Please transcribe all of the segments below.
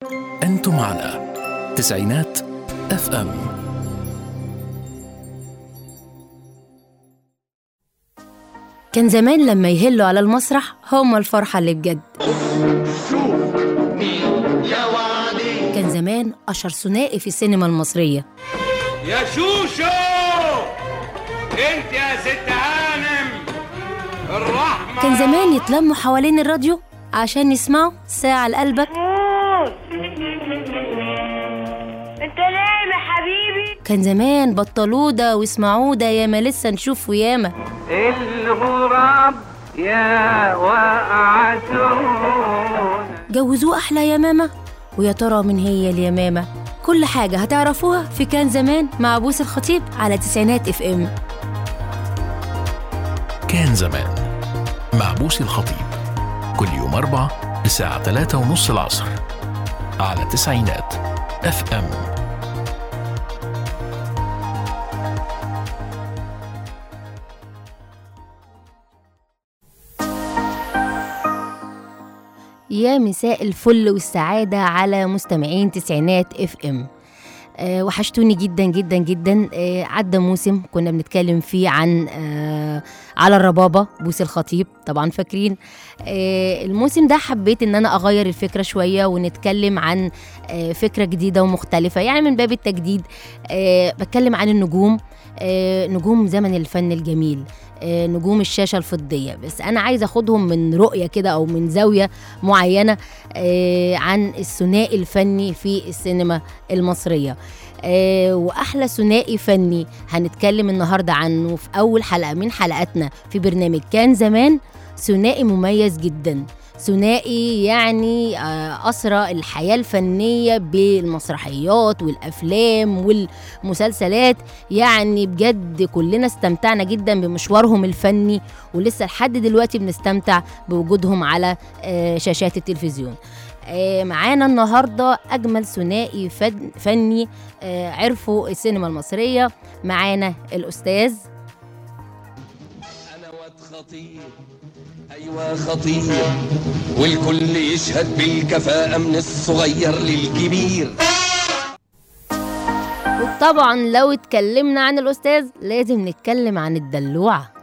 أنتم على تسعينات اف ام كان زمان لما يهلوا على المسرح هم الفرحة اللي بجد كان زمان أشهر ثنائي في السينما المصرية يا شوشو انت يا ست هانم الرحمة كان زمان يتلموا حوالين الراديو عشان يسمعوا ساعة لقلبك انت نايم يا حبيبي كان زمان بطلوده واسمعوده ياما لسه نشوف وياما الغراب يا وقعتون جوزوه أحلى يمامة ويا ترى من هي اليمامة كل حاجة هتعرفوها في كان زمان مع بوس الخطيب على تسعينات اف ام كان زمان مع بوسي الخطيب كل يوم أربع الساعة ثلاثة ونص العصر على تسعينات اف ام يا مساء الفل والسعادة على مستمعين تسعينات اف ام أه وحشتوني جدا جدا جدا أه عدى موسم كنا بنتكلم فيه عن أه على الربابة بوس الخطيب طبعا فاكرين أه الموسم ده حبيت ان انا اغير الفكرة شوية ونتكلم عن أه فكرة جديدة ومختلفة يعني من باب التجديد أه بتكلم عن النجوم أه نجوم زمن الفن الجميل آه، نجوم الشاشه الفضيه بس انا عايزه اخدهم من رؤيه كده او من زاويه معينه آه، عن الثنائي الفني في السينما المصريه آه، واحلى ثنائي فني هنتكلم النهارده عنه في اول حلقه من حلقاتنا في برنامج كان زمان ثنائي مميز جدا ثنائي يعني آه، أسرى الحياة الفنية بالمسرحيات والأفلام والمسلسلات يعني بجد كلنا استمتعنا جدا بمشوارهم الفني ولسه لحد دلوقتي بنستمتع بوجودهم على آه، شاشات التلفزيون آه، معانا النهارده اجمل ثنائي فن- فني آه، عرفوا السينما المصريه معانا الاستاذ انا واد خطير ايوه خطير والكل يشهد بالكفاءة من الصغير للكبير وطبعا لو اتكلمنا عن الاستاذ لازم نتكلم عن الدلوعه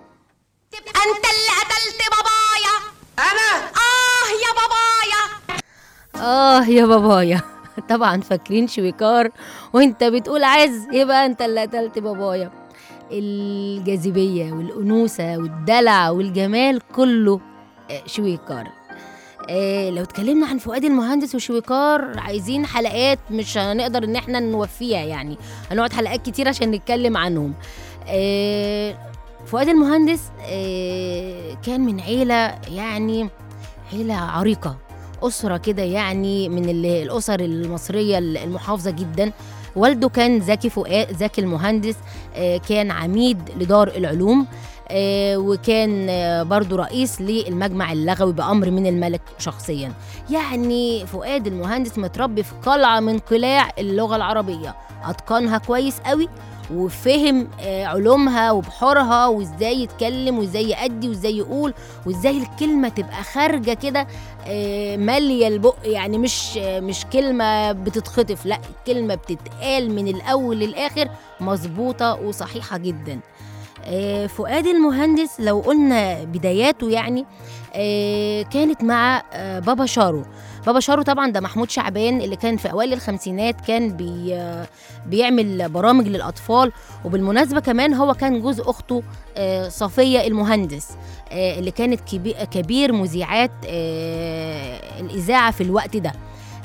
انت اللي قتلت بابايا انا اه يا بابايا اه يا بابايا طبعا فاكرين شويكار وانت بتقول عز يبقى انت اللي قتلت بابايا الجاذبية والأنوثة والدلع والجمال كله آه، شويكار آه لو اتكلمنا عن فؤاد المهندس وشويكار عايزين حلقات مش هنقدر ان احنا نوفيها يعني هنقعد حلقات كتير عشان نتكلم عنهم آه فؤاد المهندس آه كان من عيلة يعني عيلة عريقة أسرة كده يعني من ال- الأسر المصرية المحافظة جدا والده كان زكي فؤاد زكي المهندس آه، كان عميد لدار العلوم آه، وكان آه، برضو رئيس للمجمع اللغوي بأمر من الملك شخصيا يعني فؤاد المهندس متربي في قلعة من قلاع اللغة العربية أتقنها كويس قوي وفهم آه، علومها وبحورها وازاي يتكلم وازاي يأدي وازاي يقول وازاي الكلمة تبقى خارجة كده آه، مالية البق يعني مش آه، مش كلمة بتتخطف لا الكلمة بتتقال من الأول للآخر مظبوطة وصحيحة جدا آه، فؤاد المهندس لو قلنا بداياته يعني آه، كانت مع آه، بابا شارو بابا شارو طبعا ده محمود شعبان اللي كان في اوائل الخمسينات كان بي آه، بيعمل برامج للاطفال وبالمناسبه كمان هو كان جوز اخته آه، صفيه المهندس آه، اللي كانت كبي- كبير مذيعات آه، الاذاعه في الوقت ده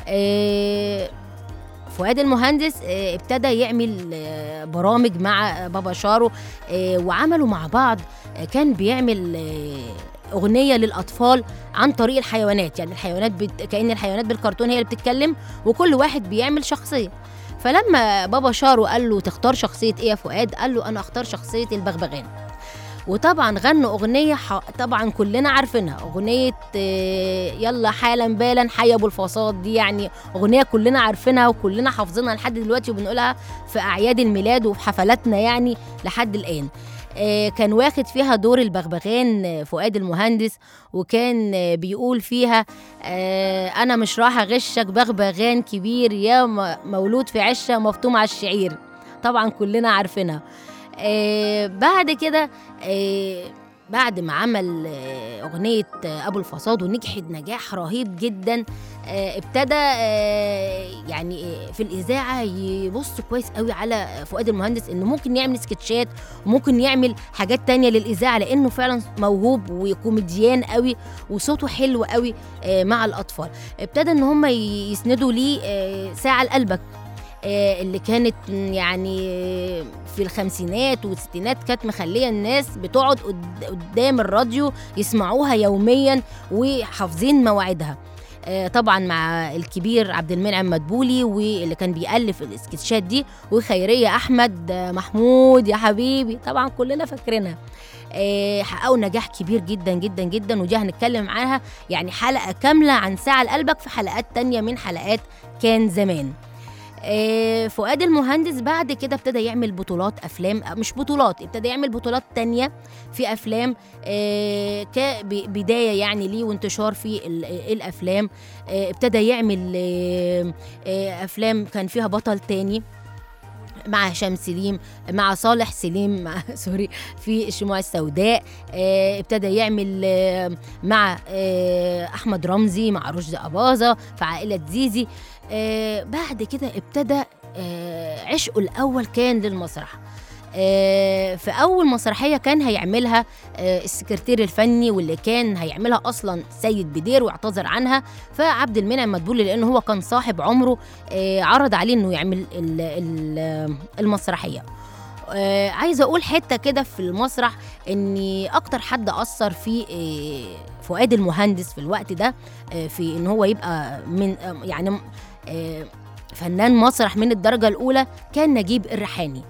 آه، فؤاد المهندس آه، ابتدى يعمل آه، برامج مع بابا شارو آه، وعملوا مع بعض آه، كان بيعمل آه، أغنية للأطفال عن طريق الحيوانات يعني الحيوانات بت... كأن الحيوانات بالكرتون هي اللي بتتكلم وكل واحد بيعمل شخصية فلما بابا شارو قال له تختار شخصية إيه يا فؤاد قال له أنا أختار شخصية البغبغان وطبعا غنوا أغنية ح... طبعا كلنا عارفينها أغنية آه، يلا حالا بالا حي أبو الفاصات دي يعني أغنية كلنا عارفينها وكلنا حافظينها لحد دلوقتي وبنقولها في أعياد الميلاد وفي حفلاتنا يعني لحد الآن آه، كان واخد فيها دور البغبغان آه، فؤاد المهندس وكان آه، بيقول فيها آه، انا مش راح اغشك بغبغان كبير يا م- مولود في عشه مفطوم على الشعير طبعا كلنا عارفينها آه، بعد كده آه، بعد ما عمل آه، أغنية آه، أبو الفصاد ونجحت نجاح رهيب جدا آه، ابتدى آه، يعني آه، في الإذاعة يبص كويس قوي على فؤاد المهندس إنه ممكن يعمل سكتشات وممكن يعمل حاجات تانية للإذاعة لأنه فعلا موهوب وكوميديان قوي وصوته حلو قوي آه، مع الأطفال ابتدى إن هم يسندوا ليه آه، ساعة لقلبك آه، اللي كانت يعني آه، في الخمسينات والستينات كانت مخليه الناس بتقعد قد- قدام الراديو يسمعوها يوميا وحافظين مواعيدها آه، طبعا مع الكبير عبد المنعم مدبولي واللي كان بيألف السكتشات دي وخيرية أحمد آه، محمود يا حبيبي طبعا كلنا فاكرينها آه، حققوا نجاح كبير جدا جدا جدا ودي هنتكلم عنها يعني حلقة كاملة عن ساعة لقلبك في حلقات تانية من حلقات كان زمان آه، فؤاد المهندس بعد كده ابتدى يعمل بطولات افلام آه، مش بطولات ابتدى يعمل بطولات تانية في افلام آه، كبدايه يعني ليه وانتشار في ال- الافلام آه، ابتدى يعمل آه، آه، افلام كان فيها بطل تاني مع هشام سليم مع صالح سليم مع سوري في الشموع السوداء آه، ابتدى يعمل آه، مع آه، احمد رمزي مع رشدي اباظه في عائله زيزي آه، بعد كده ابتدى آه، عشقه الاول كان للمسرح آه، في اول مسرحيه كان هيعملها آه، السكرتير الفني واللي كان هيعملها اصلا سيد بدير واعتذر عنها فعبد المنعم مدبولي لان هو كان صاحب عمره آه، عرض عليه انه يعمل ال- ال- المسرحيه آه، عايزه اقول حته كده في المسرح ان اكتر حد اثر في آه، فؤاد المهندس في الوقت ده آه، في ان هو يبقى من آه، يعني آه، فنان مسرح من الدرجه الاولى كان نجيب الريحاني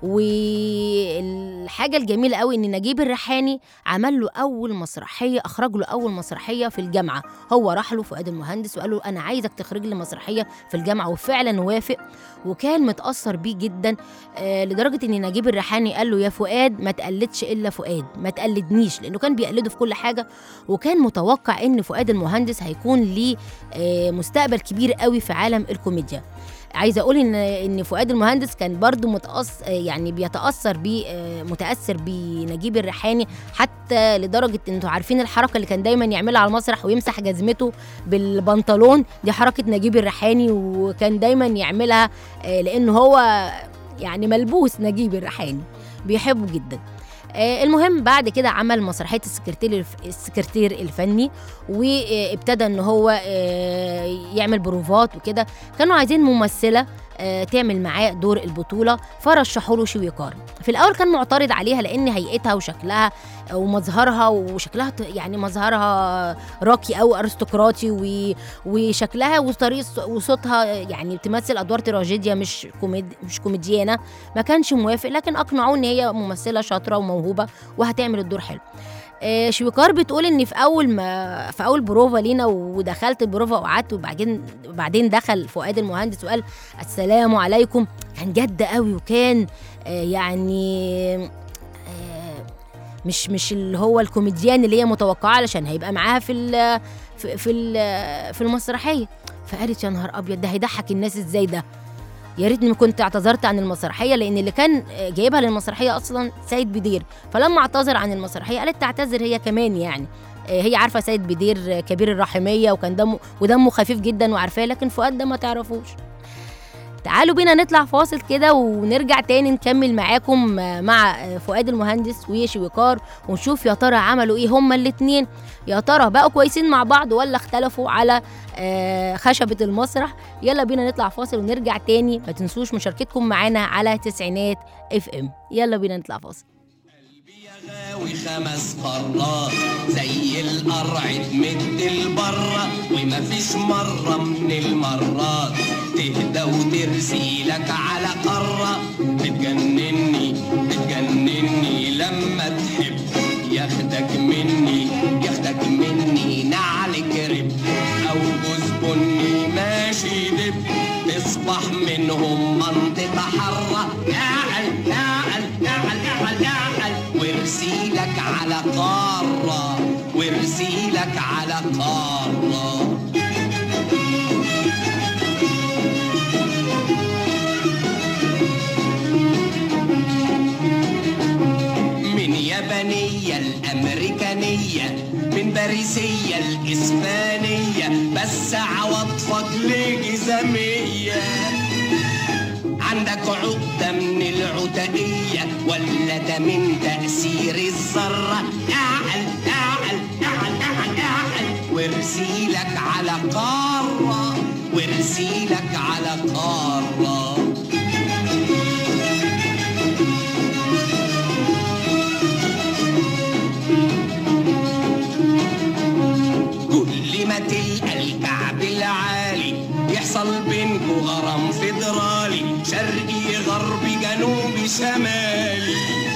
والحاجه الجميله قوي ان نجيب الريحاني عمل له اول مسرحيه اخرج له اول مسرحيه في الجامعه هو راح له فؤاد المهندس وقال له انا عايزك تخرج لي مسرحيه في الجامعه وفعلا وافق وكان متاثر بيه جدا آه لدرجه ان نجيب الريحاني قال له يا فؤاد ما تقلدش الا فؤاد ما تقلدنيش لانه كان بيقلده في كل حاجه وكان متوقع ان فؤاد المهندس هيكون ليه آه مستقبل كبير قوي في عالم الكوميديا عايزه اقول ان ان فؤاد المهندس كان برضو متأثر يعني بيتاثر ب متاثر بنجيب الريحاني حتى لدرجه انتوا عارفين الحركه اللي كان دايما يعملها على المسرح ويمسح جزمته بالبنطلون دي حركه نجيب الريحاني وكان دايما يعملها آه، لان هو يعني ملبوس نجيب الريحاني بيحبه جدا آه، المهم بعد كده عمل مسرحيه السكرتير الف- السكرتير الفني وابتدى ان هو آه، يعمل بروفات وكده كانوا عايزين ممثله آه، تعمل معاه دور البطوله فرشحوا له شويكار في الاول كان معترض عليها لان هيئتها وشكلها ومظهرها وشكلها ت- يعني مظهرها راقي او ارستقراطي و- وشكلها وطريقه ص- وصوتها يعني تمثل ادوار تراجيديا مش كوميد مش كوميديانه ما كانش موافق لكن اقنعوه ان هي ممثله شاطره وموهوبه وهتعمل الدور حلو آه، شويكار بتقول ان في اول ما في اول بروفا لينا ودخلت البروفا وقعدت وبعدين بعدين دخل فؤاد المهندس وقال السلام عليكم كان جد قوي وكان آه، يعني آه، مش مش اللي هو الكوميديان اللي هي متوقعه علشان هيبقى معاها في ال في في, ال- في المسرحيه فقالت يا نهار ابيض ده هيضحك الناس ازاي ده يا ريتني كنت اعتذرت عن المسرحيه لان اللي كان آه، جايبها للمسرحيه اصلا سيد بدير فلما اعتذر عن المسرحيه قالت تعتذر هي كمان يعني آه، هي عارفه سيد بدير آه، كبير الرحميه وكان دمه ودمه خفيف جدا وعارفاه لكن فؤاد ده ما تعرفوش تعالوا بينا نطلع فاصل كده ونرجع تاني نكمل معاكم آه، مع آه، فؤاد المهندس وشويكار ونشوف يا ترى عملوا ايه هما الاتنين يا ترى بقوا كويسين مع بعض ولا اختلفوا على آه، خشبة المسرح يلا بينا نطلع فاصل ونرجع تاني ما تنسوش مشاركتكم معانا على تسعينات اف ام يلا بينا نطلع فاصل غاوي خمس قارات زي القرع تمد البرة ومفيش مرة من المرات تهدى وترسي لك على قارة بتجنني بتجنني لما تحب ياخدك مني ياخدك مني نعل كرب او جوز بني ماشي دب تصبح منهم منطقة حرة نعل نعل نعل نعل نعل على قارة ورسيلك على قارة من يابانية الأمريكانية من باريسية الإسبانية بس عواطفك لجزامية عندك عقدة من العتقية ولا ده من تأثير الذرة اعل اعل اعل اعل اعل وارسيلك على قارة وارسيلك على قارة كل ما تلقى الكعب العالي يحصل بينكو غرام فيدرالي شرقي غربي جنوبي شمالي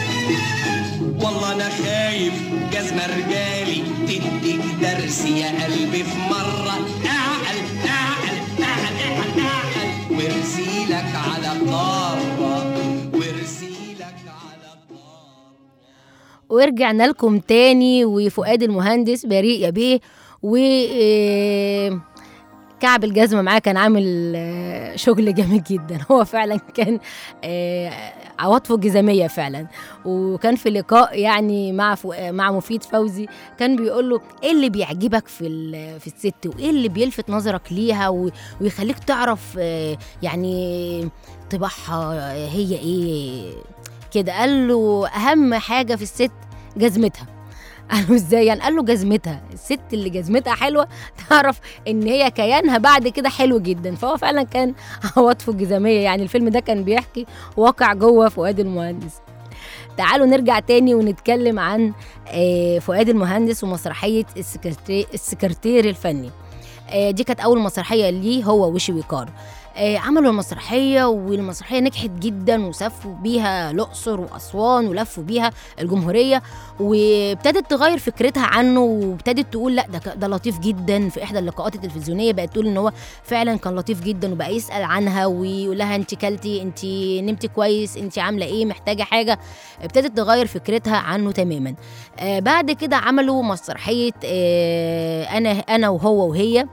والله انا خايف جزمة رجالي تديك درس يا قلبي في مرة اعقل اعقل اعقل اعقل اعقل وارسيلك على قارة وارسيلك على قارة ورجعنا لكم تاني وفؤاد المهندس بريء يا بيه و آه، كعب الجزمة معاه كان عامل آه، شغل جامد جدا هو فعلا كان آه، عواطفه جزامية فعلا وكان في لقاء يعني مع فو... مع مفيد فوزي كان بيقول له ايه اللي بيعجبك في ال... في الست وايه اللي بيلفت نظرك ليها و... ويخليك تعرف آه، يعني طباعها هي ايه كده قال له اهم حاجه في الست جزمتها قال له ازاي يعني قال له جزمتها الست اللي جزمتها حلوه تعرف ان هي كيانها بعد كده حلو جدا فهو فعلا كان عواطفه جزاميه يعني الفيلم ده كان بيحكي واقع جوه فؤاد المهندس تعالوا نرجع تاني ونتكلم عن آه، فؤاد المهندس ومسرحيه السكرتير, السكرتير الفني آه، دي كانت اول مسرحيه ليه هو وشويكار آه، عملوا المسرحيه والمسرحيه نجحت جدا وسافروا بيها الاقصر واسوان ولفوا بيها الجمهوريه وابتدت تغير فكرتها عنه وابتدت تقول لا ده ك- ده لطيف جدا في احدى اللقاءات التلفزيونيه بقت تقول ان هو فعلا كان لطيف جدا وبقى يسال عنها ويقول لها انت كلتي انت نمتي كويس انت عامله ايه محتاجه حاجه ابتدت تغير فكرتها عنه تماما آه بعد كده عملوا مسرحيه آه انا انا وهو وهي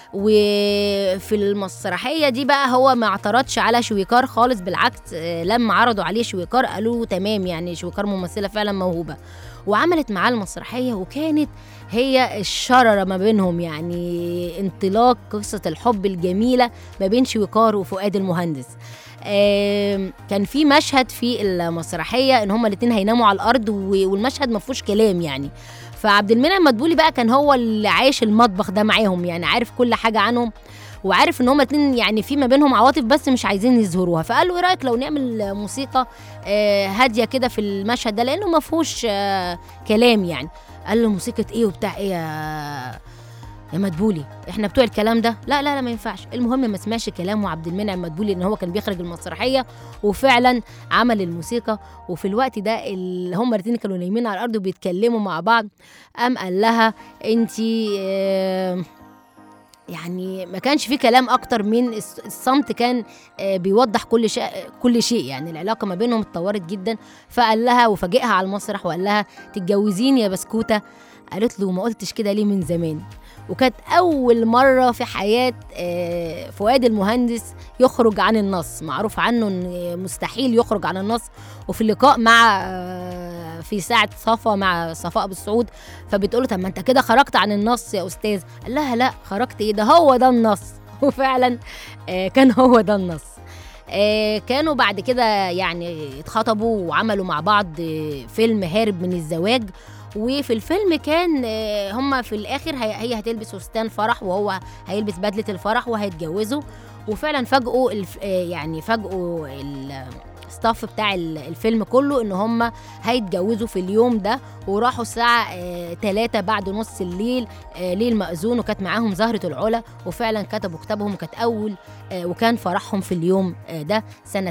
وفي المسرحيه دي بقى هو ما اعترضش على شويكار خالص بالعكس آه، لما عرضوا عليه شويكار قالوا تمام يعني شويكار ممثله فعلا موهوبه وعملت معاه المسرحيه وكانت هي الشرره ما بينهم يعني انطلاق قصه الحب الجميله ما بين شويكار وفؤاد المهندس آم، كان في مشهد في المسرحيه ان هما الاتنين هيناموا على الارض و- والمشهد ما فيهوش كلام يعني فعبد المنعم مدبولي بقى كان هو اللي عايش المطبخ ده معاهم يعني عارف كل حاجه عنهم وعارف ان هما اتنين يعني في ما بينهم عواطف بس مش عايزين يظهروها فقال له ايه رايك لو نعمل موسيقى آه، هاديه كده في المشهد ده لانه ما فيهوش آه، كلام يعني قال له موسيقى ايه وبتاع ايه يا يا مدبولي احنا بتوع الكلام ده لا لا لا ما ينفعش المهم ما سمعش كلامه عبد المنعم مدبولي ان هو كان بيخرج المسرحيه وفعلا عمل الموسيقى وفي الوقت ده اللي هما الاثنين كانوا نايمين على الارض وبيتكلموا مع بعض قام قال لها انتي آه، يعني ما كانش في كلام اكتر من الص- الصمت كان آه، بيوضح كل شيء كل شيء يعني العلاقه ما بينهم اتطورت جدا فقال لها وفاجئها على المسرح وقال لها تتجوزيني يا بسكوته قالت له ما قلتش كده ليه من زمان وكانت اول مره في حياه آه، فؤاد المهندس يخرج عن النص معروف عنه ان مستحيل يخرج عن النص وفي اللقاء مع آه، في ساعه صفا مع صفاء ابو السعود فبتقول له طب ما انت كده خرجت عن النص يا استاذ قال لها لا خرجت ايه ده هو ده النص وفعلا آه، كان هو ده النص آه، كانوا بعد كده يعني اتخطبوا وعملوا مع بعض آه، فيلم هارب من الزواج وفي الفيلم كان آه، هما في الاخر هي هي هتلبس فستان فرح وهو هيلبس بدله الفرح وهيتجوزوا وفعلا فاجئوا الف... آه، يعني فاجئوا الستاف بتاع ال- الفيلم كله ان هم هيتجوزوا في اليوم ده وراحوا الساعة 3 بعد نص الليل آه، ليل مأذون وكانت معاهم زهرة العلا وفعلا كتبوا كتابهم وكانت أول آه، وكان فرحهم في اليوم آه، ده سنة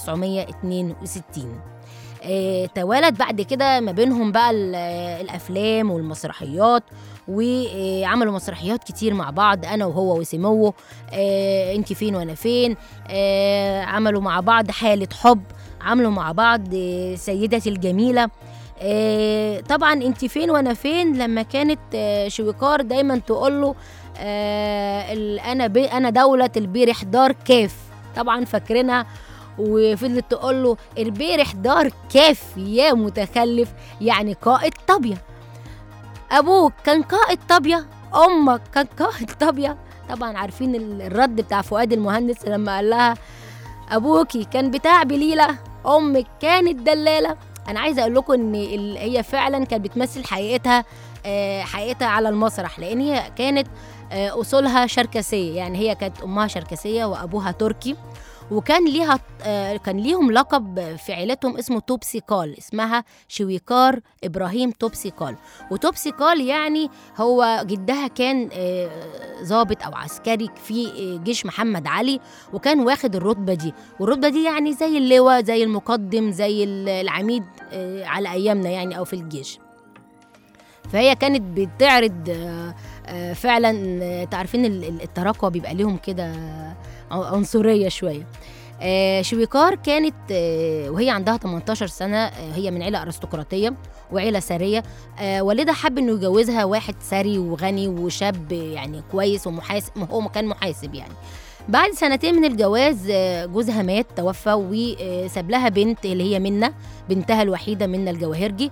1962 آه، توالت بعد كده ما بينهم بقى ال- آه، الافلام والمسرحيات وعملوا مسرحيات كتير مع بعض انا وهو وسموه آه، انت فين وانا فين آه، عملوا مع بعض حاله حب عملوا مع بعض آه، سيدتي الجميله آه، طبعا انت فين وانا فين لما كانت آه، شويكار دايما تقول له آه، ال- انا بي انا دوله البيرح دار كاف طبعا فاكرينها وفضلت تقول له البيرح دار كاف يا متخلف يعني قائد طابيه ابوك كان قائد طابيه امك كان قائد طابيه طبعا عارفين ال- الرد بتاع فؤاد المهندس لما قال لها ابوكي كان بتاع بليله امك كانت دلاله انا عايزه اقول لكم ان ال- هي فعلا كانت بتمثل حقيقتها آه، حقيقتها على المسرح لان هي كانت آه، اصولها شركسيه يعني هي كانت امها شركسيه وابوها تركي وكان ليها آه، كان ليهم لقب في عيلتهم اسمه توبسي كال اسمها شويكار ابراهيم توبسي كال وتوبسي كال يعني هو جدها كان آه، ضابط او عسكري في آه، جيش محمد علي وكان واخد الرتبه دي والرتبه دي يعني زي اللواء زي المقدم زي ال- العميد آه، على ايامنا يعني او في الجيش فهي كانت بتعرض آه، آه، فعلا آه، تعرفين ال- ال- التراكوة بيبقى ليهم كده آه، عنصرية شوية آه، شويكار كانت آه، وهي عندها 18 سنة آه، هي من عيلة أرستقراطية وعيلة ثرية آه، والدها حب إنه يجوزها واحد ثري وغني وشاب يعني كويس ومحاسب هو كان محاسب يعني بعد سنتين من الجواز آه، جوزها مات توفى وساب لها بنت اللي هي منة بنتها الوحيدة منة الجواهرجي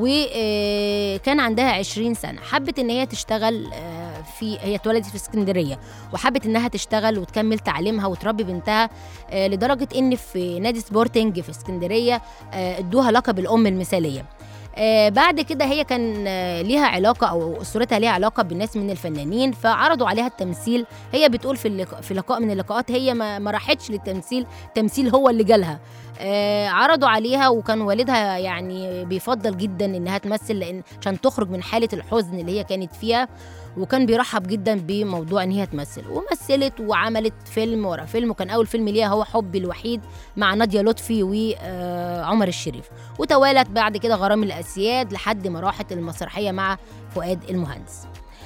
وكان عندها 20 سنة حبت إن هي تشتغل آه، في هي اتولدت في اسكندرية وحبت إنها تشتغل وتكمل تعليمها وتربي بنتها آه، لدرجة إن في نادي سبورتنج في اسكندرية آه، ادوها لقب الأم المثالية آه، بعد كده هي كان آه، ليها علاقة أو أسرتها ليها علاقة بالناس من الفنانين فعرضوا عليها التمثيل هي بتقول في اللقاء في لقاء من اللقاءات هي ما, ما راحتش للتمثيل تمثيل هو اللي جالها آه، عرضوا عليها وكان والدها يعني بيفضل جدا انها تمثل لان عشان تخرج من حاله الحزن اللي هي كانت فيها وكان بيرحب جدا بموضوع ان هي تمثل ومثلت وعملت فيلم ورا فيلم وكان اول فيلم ليها هو حبي الوحيد مع ناديه لطفي وعمر الشريف وتوالت بعد كده غرام الاسياد لحد ما راحت المسرحيه مع فؤاد المهندس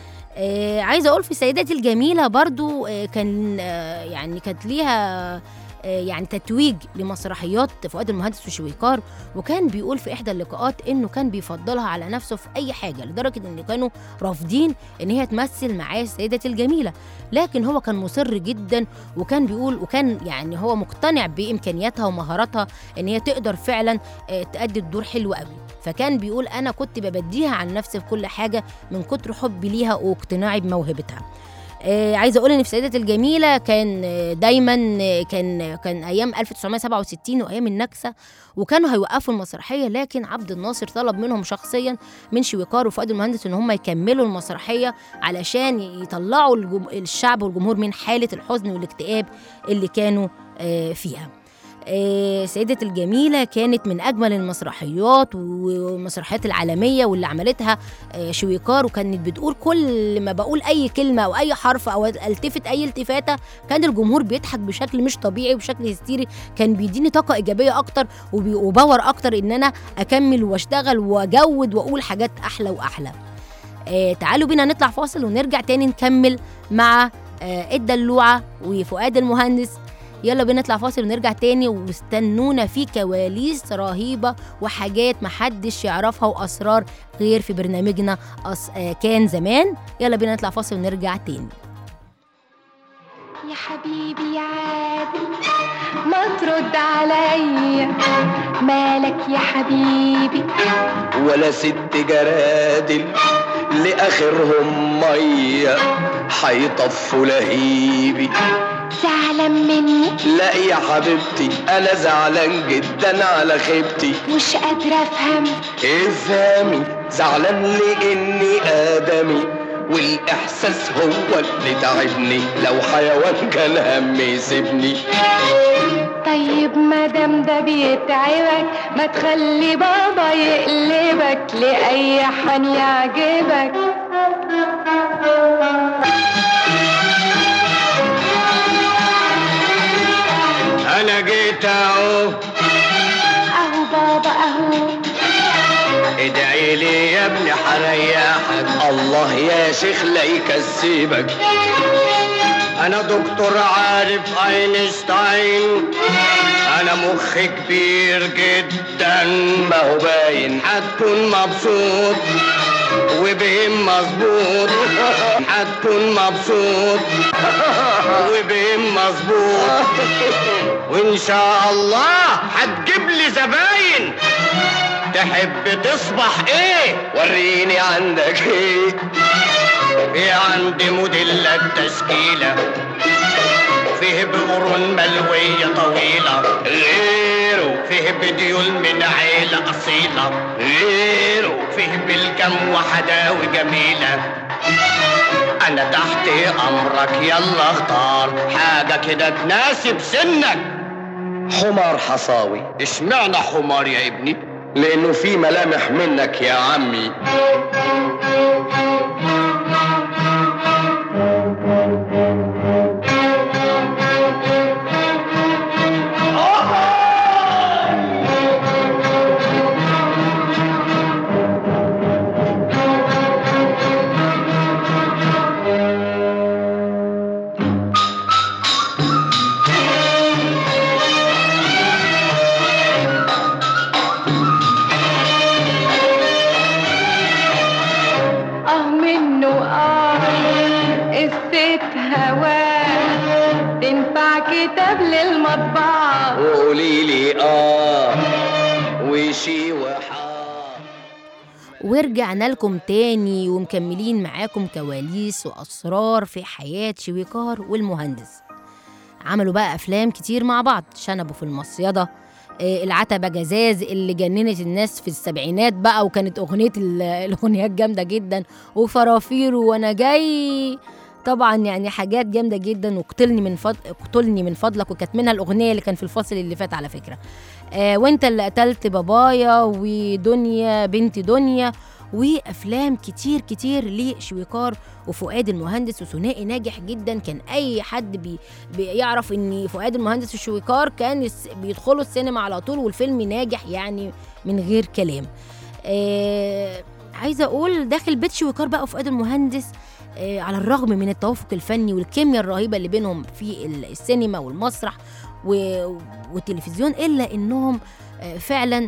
آه عايزه اقول في سيداتي الجميله برضو آه كان آه يعني كانت ليها آه، يعني تتويج لمسرحيات فؤاد المهندس وشويكار وكان بيقول في احدى اللقاءات انه كان بيفضلها على نفسه في اي حاجه لدرجه ان كانوا رافضين ان هي تمثل معاه سيدتي الجميله لكن هو كان مصر جدا وكان بيقول وكان يعني هو مقتنع بامكانياتها ومهاراتها ان هي تقدر فعلا آه، تأدي الدور حلو قوي فكان بيقول انا كنت ببديها عن نفسي في كل حاجه من كتر حبي ليها واقتناعي بموهبتها آه عايزه اقول ان في سيدات الجميله كان آه، دايما آه، كان كان ايام 1967 وايام النكسه وكانوا هيوقفوا المسرحيه لكن عبد الناصر طلب منهم شخصيا من شويكار وفؤاد المهندس ان هم يكملوا المسرحيه علشان يطلعوا الجم... الشعب والجمهور من حاله الحزن والاكتئاب اللي كانوا آه، فيها آه، سيدة الجميلة كانت من أجمل المسرحيات والمسرحيات العالمية واللي عملتها آه، شويكار وكانت بتقول كل ما بقول أي كلمة أو أي حرف أو ألتفت أي التفاتة كان الجمهور بيضحك بشكل مش طبيعي وبشكل هستيري كان بيديني طاقة إيجابية أكتر وبي- وباور أكتر إن أنا أكمل وأشتغل وأجود وأقول حاجات أحلى وأحلى آه تعالوا بينا نطلع فاصل ونرجع تاني نكمل مع آه الدلوعة وفؤاد المهندس يلا بينا نطلع فاصل ونرجع تاني واستنونا في كواليس رهيبة وحاجات محدش يعرفها وأسرار غير في برنامجنا أص... آه كان زمان يلا بينا نطلع فاصل ونرجع تاني يا حبيبي يا عادل ما ترد عليا مالك يا حبيبي ولا ست جرادل لاخرهم ميه حيطفوا لهيبي زعلان مني لا يا حبيبتي انا زعلان جدا على خيبتي مش قادرة افهم افهمي زعلان لاني ادمي والاحساس هو اللي تعبني لو حيوان كان هم يسيبني طيب مادام ده بيتعبك ما تخلي بابا يقلبك لأي حن يعجبك انا جيت اهو اهو بابا اهو ادعي لي يا ابني حريحك الله يا شيخ لا يكسبك انا دكتور عارف اينشتاين انا مخ كبير جدا ما هو باين هتكون مبسوط وبهم مظبوط هتكون مبسوط وبهم مظبوط وان شاء الله هتجيب لي زباين تحب تصبح ايه وريني عندك ايه في عندي موديلات تشكيلة فيه بقرون ملوية طويلة غيره فيه بديول من عيلة أصيلة غيره فيه بالكم وحداوي جميلة أنا تحت أمرك يلا اختار حاجة كده تناسب سنك حمار حصاوي اشمعنى حمار يا ابني؟ لانه في ملامح منك يا عمي اه منه اه قصة هواه تنفع كتاب للمطبعة وقولي لي اه وشي وحا ورجعنا لكم تاني ومكملين معاكم كواليس وأسرار في حياة شويكار والمهندس عملوا بقى أفلام كتير مع بعض شنبوا في المصيدة آه، العتبة جزاز اللي جننت الناس في السبعينات بقى وكانت أغنية ال- الأغنيات جامدة جدا وفرافير وأنا جاي طبعا يعني حاجات جامدة جدا واقتلني من فضل اقتلني من فضلك وكانت منها الأغنية اللي كان في الفصل اللي فات على فكرة آه وانت اللي قتلت بابايا ودنيا بنت دنيا وافلام كتير كتير لشويكار وفؤاد المهندس وثنائي ناجح جدا كان اي حد بي بيعرف ان فؤاد المهندس وشويكار كان يس- بيدخلوا السينما على طول والفيلم ناجح يعني من غير كلام آه عايزه اقول داخل بيت شويكار بقى وفؤاد المهندس آه على الرغم من التوافق الفني والكيمياء الرهيبه اللي بينهم في ال- السينما والمسرح و- والتلفزيون الا انهم آه، فعلا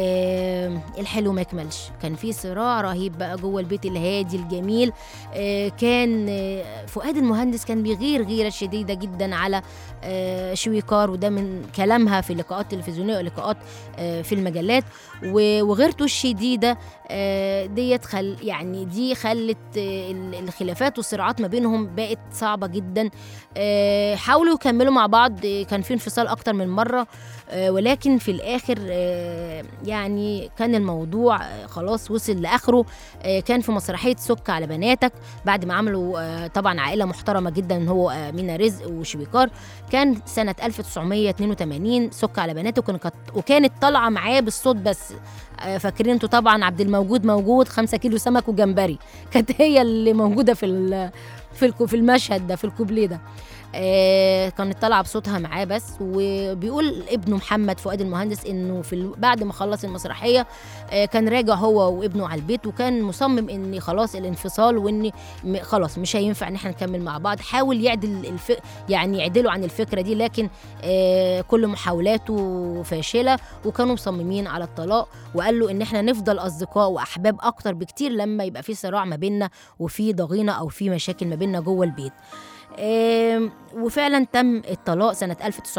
آه، الحلو ما يكملش كان في صراع رهيب بقى جوه البيت الهادي الجميل آه، كان آه، فؤاد المهندس كان بيغير غيره شديده جدا على آه، شويكار وده من كلامها في لقاءات تلفزيونيه ولقاءات آه، في المجلات و- وغيرته الشديده آه، ديت خل يعني دي خلت آه، ال- الخلافات والصراعات ما بينهم بقت صعبه جدا آه، حاولوا يكملوا مع بعض آه، كان في انفصال اكتر من مره آه، ولكن في الاخر آه، يعني كان الموضوع آه، خلاص وصل لاخره آه، كان في مسرحيه سك على بناتك بعد ما عملوا آه، طبعا عائله محترمه جدا هو آه، مينا رزق وشويكار كان سنه 1982 سك على بناتك وكانت وكانت طالعه معاه بالصوت بس آه، فاكرين انتوا طبعا عبد الموجود موجود خمسة كيلو سمك وجمبري كانت هي اللي موجوده في ال- في الكو- في المشهد ده في الكوبليه ده آه، كانت طالعه بصوتها معاه بس وبيقول ابنه محمد فؤاد المهندس انه في ال- بعد ما خلص المسرحيه آه، كان راجع هو وابنه على البيت وكان مصمم ان خلاص الانفصال وان م- خلاص مش هينفع ان احنا نكمل مع بعض حاول يعدل الف... يعني يعدلوا عن الفكره دي لكن آه، كل محاولاته فاشله وكانوا مصممين على الطلاق وقال له ان احنا نفضل اصدقاء واحباب اكتر بكتير لما يبقى في صراع ما بيننا وفي ضغينه او في مشاكل ما بيننا جوه البيت آم، وفعلا تم الطلاق سنة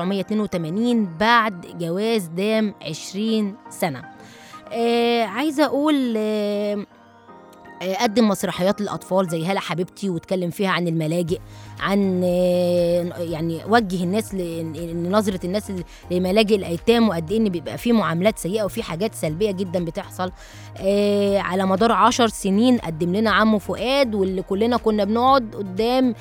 1982 بعد جواز دام 20 سنة آه، عايزة أقول آم، آه، قدم مسرحيات للأطفال زي هلا حبيبتي واتكلم فيها عن الملاجئ عن آه، يعني وجه الناس ل- إن نظرة الناس ل- لملاجئ الأيتام وقد إيه إن بيبقى في معاملات سيئة وفي حاجات سلبية جدا بتحصل آه، على مدار عشر سنين قدم لنا عمو فؤاد واللي كلنا كنا بنقعد قدام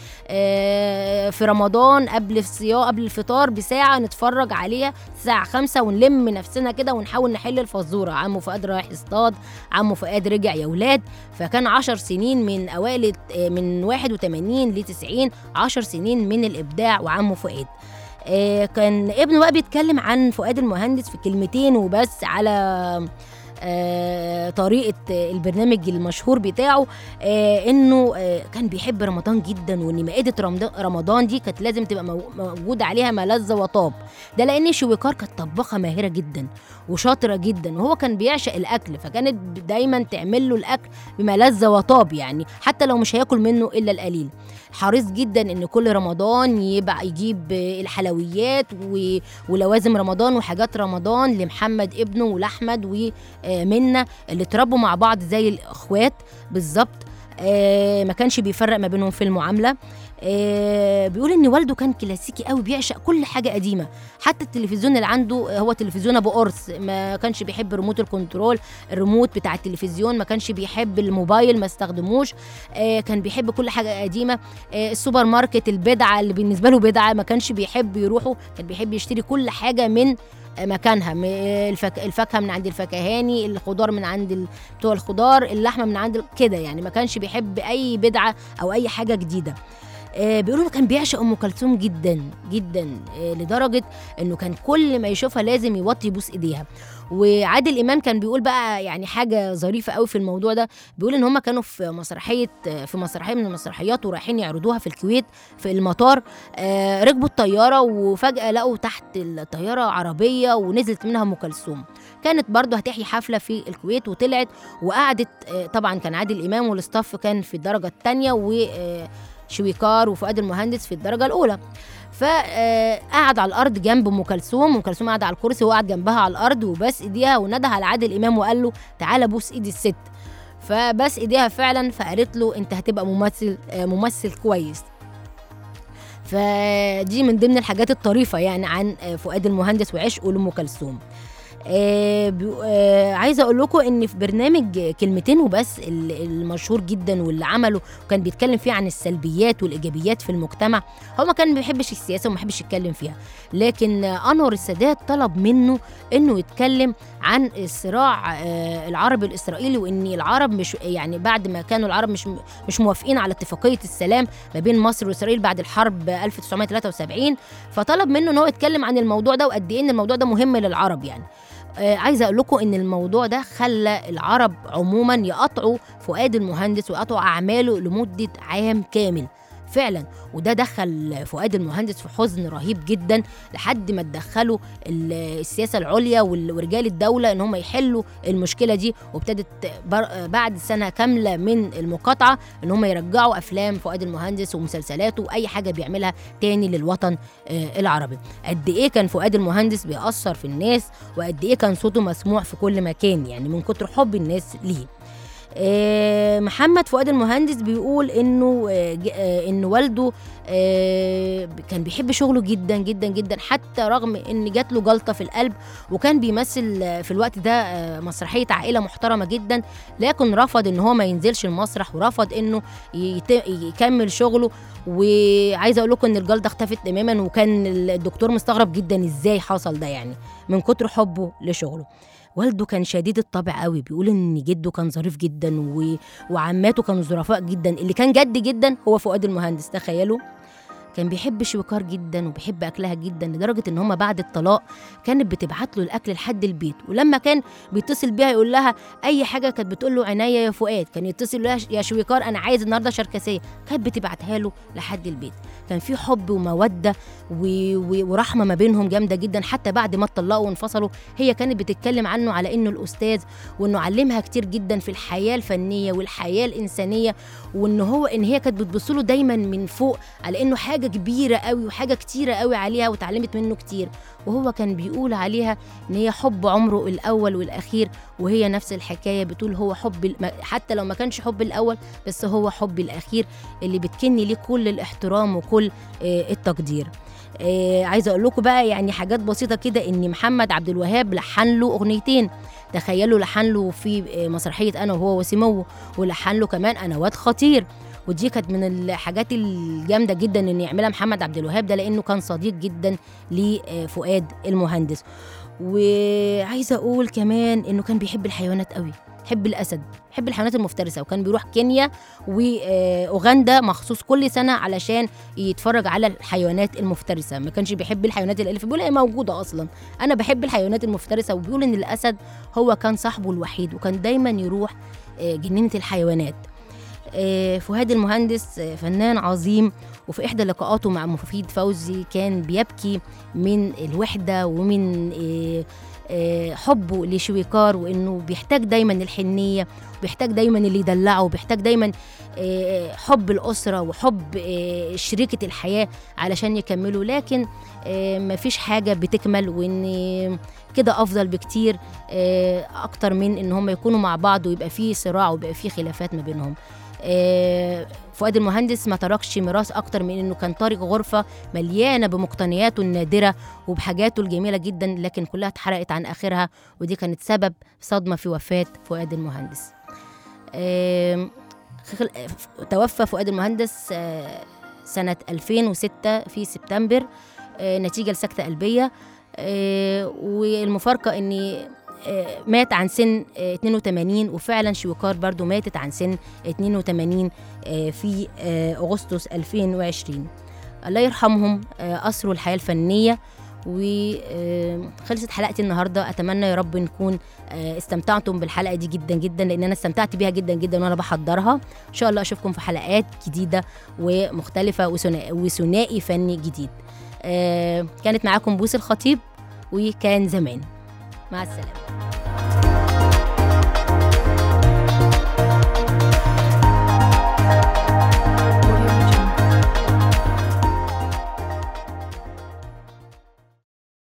آه، في رمضان قبل الصيام قبل الفطار بساعة نتفرج عليها الساعة خمسة ونلم نفسنا كده ونحاول نحل الفزورة عمو فؤاد رايح يصطاد عمو فؤاد رجع يا ولاد فكان عشر سنين من أوائل آه، من 81 ل 90 عشر سنين من الإبداع وعمو فؤاد آه، كان ابنه بقى بيتكلم عن فؤاد المهندس في كلمتين وبس على آه طريقه آه، البرنامج المشهور بتاعه آه انه آه كان بيحب رمضان جدا وان مائده رمضان- رمضان دي كانت لازم تبقى مو- موجود عليها ملذ وطاب ده لان شويكار كانت طباخه ماهره جدا وشاطره جدا وهو كان بيعشق الاكل فكانت دايما تعمل له الاكل بملذ وطاب يعني حتى لو مش هياكل منه الا القليل حريص جدا ان كل رمضان يبقى يجيب آه، الحلويات و- ولوازم رمضان وحاجات رمضان لمحمد ابنه ولاحمد ومنة اللي اتربوا مع بعض زي الاخوات بالظبط آه، ما كانش بيفرق ما بينهم في المعامله آه، بيقول ان والده كان كلاسيكي قوي بيعشق كل حاجه قديمه حتى التلفزيون اللي عنده آه، هو تلفزيون ابو قرص ما كانش بيحب ريموت الكنترول الريموت بتاع التلفزيون ما كانش بيحب الموبايل ما استخدموش آه، كان بيحب كل حاجه قديمه آه، السوبر ماركت البدعه اللي بالنسبه له بدعه ما كانش بيحب يروحه كان بيحب يشتري كل حاجه من آه، مكانها م- آه، الفك... الفاكهه من عند الفكهاني الخضار من عند ال... بتوع الخضار اللحمه من عند ال- كده يعني ما كانش بيحب اي بدعه او اي حاجه جديده آه، بيقولوا إنه كان بيعشق ام كلثوم جدا جدا آه، لدرجه انه كان كل ما يشوفها لازم يوطي يبوس ايديها وعادل امام كان بيقول بقى يعني حاجه ظريفه قوي في الموضوع ده بيقول ان هم كانوا في مسرحيه في مسرحيه من المسرحيات ورايحين يعرضوها في الكويت في المطار آه، ركبوا الطياره وفجاه لقوا تحت الطياره عربيه ونزلت منها ام كلثوم كانت برضه هتحيي حفله في الكويت وطلعت وقعدت آه، طبعا كان عادل امام والاستاف كان في الدرجه الثانيه وشويكار وفؤاد المهندس في الدرجه الاولى فقعد على الارض جنب ام كلثوم ام كلثوم قاعده على الكرسي وقعد جنبها على الارض وبس ايديها وندها على عادل امام وقال له تعالى بوس ايد الست فبس ايديها فعلا فقالت له انت هتبقى ممثل آه، ممثل كويس فدي من ضمن الحاجات الطريفه يعني عن آه، فؤاد المهندس وعشقه لام كلثوم آه بيو- آه عايزه اقول لكم ان في برنامج كلمتين وبس ال- المشهور جدا واللي عمله وكان بيتكلم فيه عن السلبيات والايجابيات في المجتمع هو ما كان ما بيحبش السياسه وما بيحبش يتكلم فيها لكن آه، انور السادات طلب منه انه يتكلم عن الصراع آه العربي الاسرائيلي وان العرب مش يعني بعد ما كانوا العرب مش مش موافقين على اتفاقيه السلام ما بين مصر واسرائيل بعد الحرب 1973 فطلب منه ان هو يتكلم عن الموضوع ده وقد ايه ان الموضوع ده مهم للعرب يعني آه عايزه اقول لكم ان الموضوع ده خلى العرب عموما يقطعوا فؤاد المهندس ويقطعوا اعماله لمده عام كامل فعلا وده دخل فؤاد المهندس في حزن رهيب جدا لحد ما تدخلوا ال- السياسه العليا وال- ورجال الدوله ان هم يحلوا المشكله دي وابتدت بر- بعد سنه كامله من المقاطعه ان هم يرجعوا افلام فؤاد المهندس ومسلسلاته واي حاجه بيعملها تاني للوطن آه، العربي قد ايه كان فؤاد المهندس بيأثر في الناس وقد ايه كان صوته مسموع في كل مكان يعني من كتر حب الناس ليه آه، محمد فؤاد المهندس بيقول انه آه، ج- آه، ان والده آه، كان بيحب شغله جدا جدا جدا حتى رغم ان جات له جلطه في القلب وكان بيمثل آه، في الوقت ده آه، مسرحيه عائله محترمه جدا لكن رفض ان هو ما ينزلش المسرح ورفض انه يت- يكمل شغله وعايزه اقول لكم ان الجلطه اختفت تماما وكان الدكتور مستغرب جدا ازاي حصل ده يعني من كتر حبه لشغله والده كان شديد الطبع قوي بيقول ان جده كان ظريف جدا و... وعماته كانوا ظرفاء جدا اللي كان جد جدا هو فؤاد المهندس تخيلوا كان بيحب شويكار جدا وبيحب اكلها جدا لدرجه ان هما بعد الطلاق كانت بتبعت له الاكل لحد البيت ولما كان بيتصل بيها يقول لها اي حاجه كانت بتقول له عينيا يا فؤاد كان يتصل يقول لها يا شويكار انا عايز النهارده شركسيه كانت بتبعتها له لحد البيت كان في حب وموده و... و... ورحمه ما بينهم جامده جدا حتى بعد ما اتطلقوا وانفصلوا هي كانت بتتكلم عنه على انه الاستاذ وانه علمها كتير جدا في الحياه الفنيه والحياه الانسانيه وان هو ان هي كانت بتبص له دايما من فوق على انه حاجه كبيره قوي وحاجه كتيره قوي عليها وتعلمت منه كتير وهو كان بيقول عليها ان هي حب عمره الاول والاخير وهي نفس الحكايه بتقول هو حب الم- حتى لو ما كانش حب الاول بس هو حب الاخير اللي بتكني ليه كل الاحترام وكل آه، التقدير آه عايزه اقول لكم بقى يعني حاجات بسيطه كده ان محمد عبد الوهاب لحن له اغنيتين تخيلوا لحن له في آه، مسرحيه انا وهو وسمو ولحن له كمان انا واد خطير ودي كانت من الحاجات الجامده جدا ان يعملها محمد عبد الوهاب ده لانه كان صديق جدا لفؤاد المهندس وعايزه اقول كمان انه كان بيحب الحيوانات قوي بيحب الاسد بيحب الحيوانات المفترسه وكان بيروح كينيا واوغندا مخصوص كل سنه علشان يتفرج على الحيوانات المفترسه ما كانش بيحب الحيوانات الاليفه بيقول هي موجوده اصلا انا بحب الحيوانات المفترسه وبيقول ان الاسد هو كان صاحبه الوحيد وكان دايما يروح آه، جنينه الحيوانات آه، فؤاد المهندس آه، فنان عظيم وفي إحدى لقاءاته مع مفيد فوزي كان بيبكي من الوحدة ومن آه، آه، حبه لشويكار وإنه بيحتاج دايما الحنية بيحتاج دايما اللي يدلعه وبيحتاج دايما آه، حب الأسرة وحب آه، شريكة الحياة علشان يكملوا لكن آه، مفيش حاجة بتكمل وإن كده أفضل بكتير آه، أكتر من إن هم يكونوا مع بعض ويبقى فيه صراع ويبقى فيه خلافات ما بينهم آه، فؤاد المهندس ما تركش ميراث اكتر من انه كان طارق غرفه مليانه بمقتنياته النادره وبحاجاته الجميله جدا لكن كلها اتحرقت عن اخرها ودي كانت سبب صدمه في وفاه فؤاد المهندس آم، خل- توفى فؤاد المهندس آه، سنه 2006 في سبتمبر آه، نتيجه لسكته قلبيه آه، والمفارقه ان آه، مات عن سن آه، 82 وفعلا شويكار برضو ماتت عن سن 82 آه، في آه، أغسطس 2020 الله يرحمهم آه، أسروا الحياة الفنية وخلصت حلقتي النهارده اتمنى يا رب نكون آه، استمتعتم بالحلقه دي جدا جدا لان انا استمتعت بيها جدا جدا وانا بحضرها ان شاء الله اشوفكم في حلقات جديده ومختلفه وثنا- وثنائي فني جديد آه، كانت معاكم بوس الخطيب وكان زمان مع السلامه